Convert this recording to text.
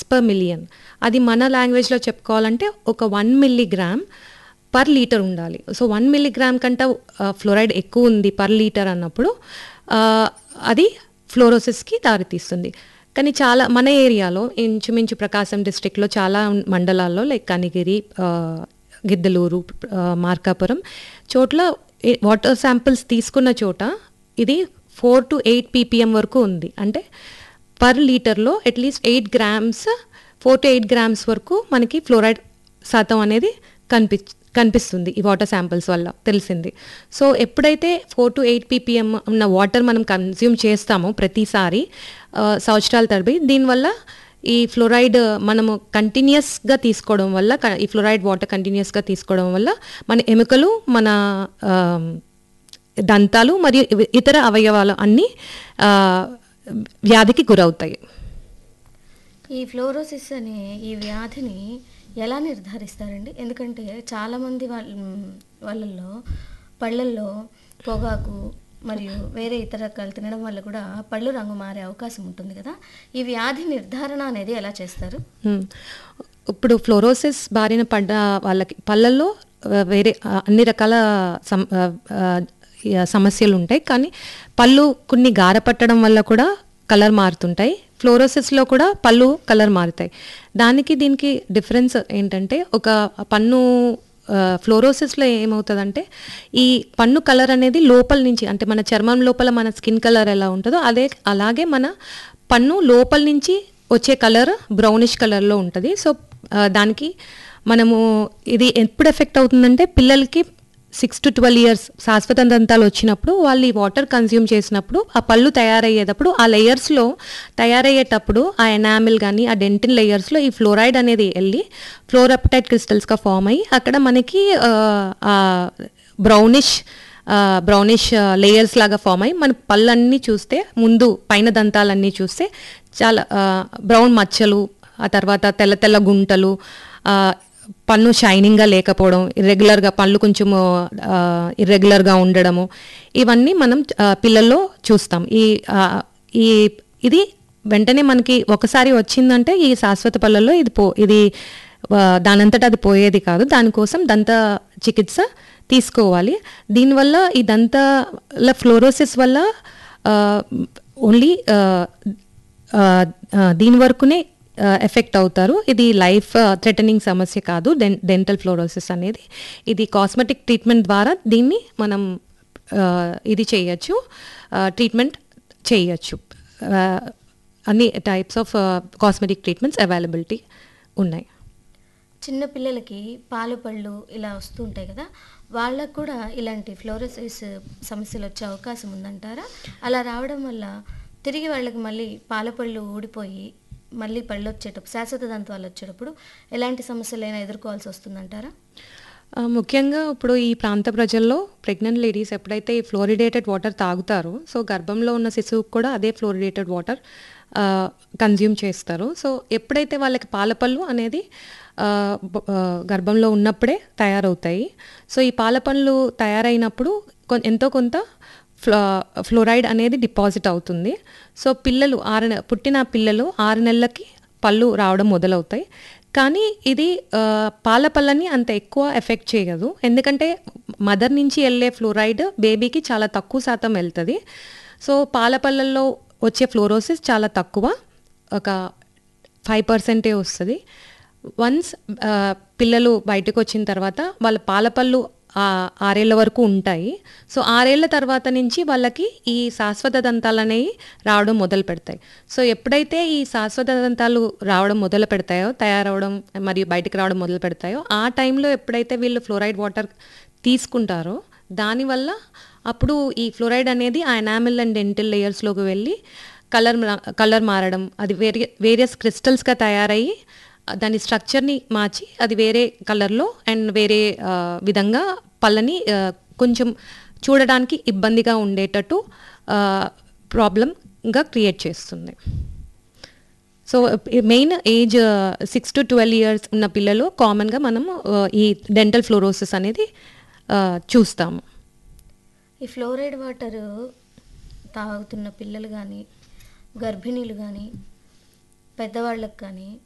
Per million అది మన లాంగ్వేజ్లో చెప్పుకోవాలంటే ఒక వన్ మిల్లీగ్రామ్ పర్ లీటర్ ఉండాలి సో వన్ మిల్లీగ్రామ్ కంటే ఫ్లోరైడ్ ఎక్కువ ఉంది పర్ లీటర్ అన్నప్పుడు ఆ, అది ఫ్లోరోసిస్కి దారితీస్తుంది కానీ చాలా మన ఏరియాలో ఇంచుమించు ప్రకాశం డిస్ట్రిక్ట్లో చాలా మండలాల్లో లైక్ కనిగిరి ఆ, గిద్దలూరు ఆ, మార్కాపురం చోట్ల వాటర్ శాంపిల్స్ తీసుకున్న చోట ఇది ఫోర్ టు ఎయిట్ పీపీఎం వరకు ఉంది అంటే పర్ లీటర్లో at least eight grams four to eight grams వరకు మనకి ఫ్లోరైడ్ శాతం అనేది కనిపి కనిపిస్తుంది ఈ వాటర్ శాంపిల్స్ వల్ల తెలిసింది సో ఎప్పుడైతే ఫోర్ టు ఎయిట్ పీపీఎం ఉన్న వాటర్ మనం కన్జ్యూమ్ చేస్తామో ప్రతిసారి ఆ, సంవత్సరాల తరబడి దీనివల్ల ఈ ఫ్లోరైడ్ మనము కంటిన్యూస్గా తీసుకోవడం వల్ల క- ఈ ఫ్లోరైడ్ వాటర్ కంటిన్యూస్గా తీసుకోవడం వల్ల మన ఎముకలు మన ఆ, దంతాలు మరియు ఇవ- ఇతర అవయవాలు అన్నీ ఆ, వ్యాధికి గురవుతాయి ఈ ఫ్లోరోసిస్ అనే ఈ వ్యాధిని ఎలా నిర్ధారిస్తారండి ఎందుకంటే చాలామంది వాళ్ళ వాళ్ళల్లో పళ్ళల్లో పొగాకు మరియు వేరే ఇతర రకాలు తినడం వల్ల కూడా పళ్ళు రంగు మారే అవకాశం ఉంటుంది కదా ఈ వ్యాధి నిర్ధారణ అనేది ఎలా చేస్తారు మ్మ్. ఇప్పుడు ఫ్లోరోసిస్ బారిన పడ్డ వాళ్ళకి పళ్ళల్లో ఆ, వేరే ఆ, అన్ని రకాల సమ ఆ, ఆ, ఈ సమస్యలు ఉంటాయి కానీ పళ్ళు కొన్ని గారపట్టడం వల్ల కూడా కలర్ మారుతుంటాయి ఫ్లోరోసిస్లో కూడా పళ్ళు కలర్ మారుతాయి దానికి దీనికి డిఫరెన్స్ ఏంటంటే ఒక పన్ను ఫ్లోరోసిస్లో ఏమవుతుందంటే ఈ పన్ను కలర్ అనేది లోపల నుంచి అంటే మన చర్మం లోపల మన స్కిన్ కలర్ ఎలా ఉంటుందో అదే అలాగే మన పన్ను లోపల నుంచి వచ్చే కలర్ బ్రౌనిష్ కలర్లో ఉంటుంది సో ఆ, దానికి మనము ఇది ఎప్పుడు ఎఫెక్ట్ అవుతుందంటే పిల్లలకి సిక్స్ టు ట్వెల్వ్ ఇయర్స్ శాశ్వత దంతాలు వచ్చినప్పుడు వాళ్ళు ఈ వాటర్ కన్జ్యూమ్ చేసినప్పుడు ఆ పళ్ళు తయారయ్యేటప్పుడు ఆ లేయర్స్లో తయారయ్యేటప్పుడు ఆ ఎనామిల్ కానీ ఆ డెంటిన్ లేయర్స్లో ఈ ఫ్లోరైడ్ అనేది వెళ్ళి ఫ్లోరప్టైడ్ క్రిస్టల్స్గా ఫామ్ అయ్యి అక్కడ మనకి బ్రౌనిష్ బ్రౌనిష్ లేయర్స్ లాగా ఫామ్ అయ్యి మన పళ్ళన్నీ చూస్తే ముందు పైన దంతాలన్నీ చూస్తే చాలా బ్రౌన్ మచ్చలు ఆ తర్వాత తెల్ల తెల్ల గుంటలు ఆ, పన్ను షైనింగ్గా లేకపోవడం ఇర్రెగ్యులర్గా పళ్ళు కొంచెం ఇర్రెగ్యులర్గా ఉండడము ఇవన్నీ మనం ఆ, పిల్లల్లో చూస్తాం ఈ ఆ, ఈ ఇది వెంటనే మనకి ఒకసారి వచ్చిందంటే ఈ శాశ్వత పళ్ళల్లో ఇది పో ఇది ఆ, దానంతట అది పోయేది కాదు దానికోసం దంత చికిత్స తీసుకోవాలి దీనివల్ల ఈ దంతాల ఫ్లోరోసిస్ వల్ల ఓన్లీ దీని వరకునే ఎఫెక్ట్ అవుతారు ఇది లైఫ్ థ్రెటనింగ్ సమస్య కాదు డెన్ డెంటల్ ఫ్లోరోసిస్ అనేది ఇది కాస్మెటిక్ ట్రీట్మెంట్ ద్వారా దీన్ని మనం ఆ, ఇది చేయొచ్చు ట్రీట్మెంట్ చేయొచ్చు ఆ, అన్ని types of cosmetic treatments availability ఉన్నాయి చిన్న పిల్లలకి పాలు పళ్ళు ఇలా వస్తూ ఉంటాయి కదా వాళ్ళకు కూడా ఇలాంటి ఫ్లోరోసిస్ సమస్యలు వచ్చే అవకాశం ఉందంటారా అలా రావడం వల్ల తిరిగి వాళ్ళకి మళ్ళీ పాల పళ్ళు ఊడిపోయి మళ్ళీ పళ్ళు వచ్చేటప్పుడు శాశ్వత దంతాలు వచ్చేటప్పుడు ఎలాంటి సమస్యలైనా ఎదుర్కోవాల్సి వస్తుందంటారా ఆ, ముఖ్యంగా ఇప్పుడు ఈ ప్రాంత ప్రజల్లో ప్రెగ్నెంట్ లేడీస్ ఎప్పుడైతే ఈ ఫ్లోరిడేటెడ్ వాటర్ తాగుతారో సో గర్భంలో ఉన్న శిశువుకు కూడా అదే ఫ్లోరిడేటెడ్ వాటర్ కన్జ్యూమ్ చేస్తారు సో ఎప్పుడైతే వాళ్ళకి పాలపళ్ళు అనేది ఆ, బ- ఆ, గర్భంలో ఉన్నప్పుడే తయారవుతాయి సో ఈ పాలపళ్ళు తయారైనప్పుడు కొ- ఎంతో కొంత ఫ్లో ఫ్లోరైడ్ అనేది డిపాజిట్ అవుతుంది సో పిల్లలు ఆరు నె- పుట్టిన పిల్లలు ఆరు నెలలకి పళ్ళు రావడం మొదలవుతాయి కానీ ఇది ఆ, పాల పళ్ళని అంత ఎక్కువ ఎఫెక్ట్ చేయదు ఎందుకంటే మదర్ నుంచి వెళ్ళే ఫ్లోరైడ్ బేబీకి చాలా తక్కువ శాతం వెళ్తుంది సో పాల పళ్ళల్లో వచ్చే ఫ్లోరోసిస్ చాలా తక్కువ ఒక ఫైవ్ పర్సెంటే వస్తుంది వన్స్ పిల్లలు బయటకు వచ్చిన తర్వాత వాళ్ళ పాలపళ్ళు ఆ, ఆరేళ్ల వరకు ఉంటాయి సో ఆరేళ్ల తర్వాత నుంచి వాళ్ళకి ఈ శాశ్వత దంతాలు అనేవి రావడం మొదలు పెడతాయి సో ఎప్పుడైతే ఈ శాశ్వత దంతాలు రావడం మొదలు పెడతాయో తయారవడం మరియు బయటకు రావడం మొదలు పెడతాయో ఆ టైంలో ఎప్పుడైతే వీళ్ళు ఫ్లోరైడ్ వాటర్ తీసుకుంటారో దానివల్ల అప్పుడు ఈ ఫ్లోరైడ్ అనేది ఆ ఎనామిల్ అండ్ డెంటల్ లేయర్స్లోకి వెళ్ళి కలర్ కలర్ మారడం అది వేరే వేరియస్ క్రిస్టల్స్గా తయారయ్యి ఆ, దాని స్ట్రక్చర్ని మార్చి అది వేరే కలర్లో అండ్ వేరే ఆ, విధంగా పళ్ళని ఆ, కొంచెం చూడడానికి ఇబ్బందిగా ఉండేటట్టు ప్రాబ్లంగా క్రియేట్ చేస్తుంది so main age six to twelve years ఉన్న పిల్లలు కామన్గా మనము ఆ, ఈ డెంటల్ ఫ్లోరోసిస్ అనేది ఆ, చూస్తాము ఈ ఫ్లోరైడ్ వాటర్ తాగుతున్న పిల్లలు కానీ గర్భిణీలు కానీ పెద్దవాళ్ళకి కానీ